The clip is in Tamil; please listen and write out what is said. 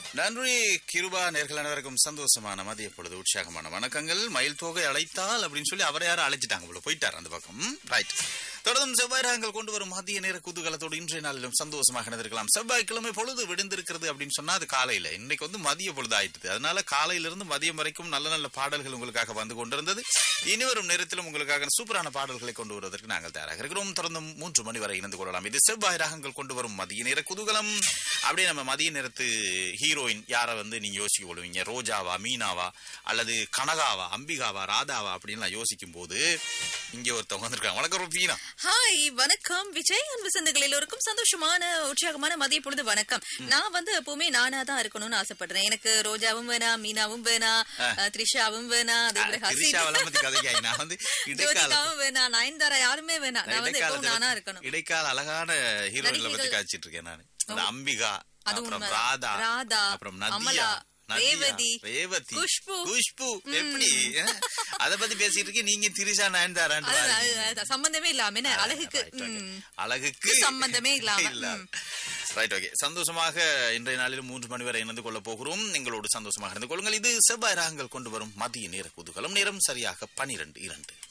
நன்றி கிருபா நேர்கள் அனைவருக்கும் சந்தோஷமான மதிய பொழுது உற்சாகமான வணக்கங்கள் மயில் தொகை அழைத்தால் அப்படின்னு சொல்லி அவரை யாரும் அழைச்சிட்டாங்க போல போயிட்டார் அந்த பக்கம் ரைட் தொடர்ந்தும் செவ்வாய் ராகங்கள் கொண்டு வரும் மதிய நேர குதூகலத்தோடு இன்றைய நாளிலும் சந்தோஷமாக இருந்திருக்கலாம் செவ்வாய்க்கிழமை பொழுது விடுந்திருக்கிறது அப்படின்னு சொன்னா அது காலையில இன்னைக்கு வந்து மதிய பொழுது ஆயிட்டுது அதனால காலையிலிருந்து மதியம் வரைக்கும் நல்ல நல்ல பாடல்கள் உங்களுக்காக வந்து கொண்டிருந்தது இனி வரும் நேரத்திலும் உங்களுக்காக சூப்பரான பாடல்களை கொண்டு வருவதற்கு நாங்கள் தயாராக இருக்கிறோம் தொடர்ந்து மூன்று மணி வரை இணைந்து கொள்ளலாம் இது செவ்வாய் ராகங்கள் கொண்டு வரும் மதிய நேர குதூகலம் அப்படியே நம்ம மதிய நேரத்து ஹீரோயின் யாரை வந்து நீங்க யோசிக்க கொள்வீங்க ரோஜாவா மீனாவா அல்லது கனகாவா அம்பிகாவா ராதாவா அப்படின்லாம் யோசிக்கும் போது இங்க ஒருத்தவங்க வந்திருக்காங்க வணக்கம் ரூபீனா ஹாய் வணக்கம் விஜய் அன்பு சொந்தங்கள் எல்லோருக்கும் சந்தோஷமான உற்சாகமான மதிய பொழுது வணக்கம் நான் வந்து எப்பவுமே நானா தான் இருக்கணும்னு ஆசைப்படுறேன் எனக்கு ரோஜாவும் வேணாம் மீனாவும் வேணாம் அஹ், த்ரிஷாவும் வேணாம் அதே போல ஹசீன் திரிஷாவெல்லாம் பத்தி கதைக்காய் நான் வந்து இடைக்கால ஜோதிகாவும் வேணாம் நயன்தாரா யாருமே வேணாம் நான் வந்து எப்பவும் நானா இடைக்கால இருக்கணும் இடைக்கால அழகான ஹீரோயின்ல பத்தி நடிகைகள். காய்ச்சிட்டு இருக்கேன் நான் அந்த அம்பிகா அது அப்புறம் உண்மைதான். ராதா ராதா, அப்புறம் நதியா அமலா, நதியா, ரேவதி, ரேவதி குஷ்பு. குஷ்பு எப்படி அஹ்? அத பத்தி பேசிட்டு இருக்கேன் நீங்க திரிஷா நயன்தாரான்னு அது- பாருங்க. அது- அது சம்பந்தமே இல்லாம என்ன அழகுக்கு Right, okay. ம். அழகுக்கு சம்பந்தமே இல்லாம, இல்ல ம். ரைட் ஓகே சந்தோஷமாக இன்றைய நாளில் மூன்று மணி வரை இணைந்து கொள்ள போகிறோம் எங்களோடு சந்தோஷமாக இருந்து கொள்ளுங்கள் இது செவ்வாய் ராகங்கள் கொண்டு வரும் மதிய நேர குதூகலம் நேரம் சரியாக பனிரெண்டு இரண்டு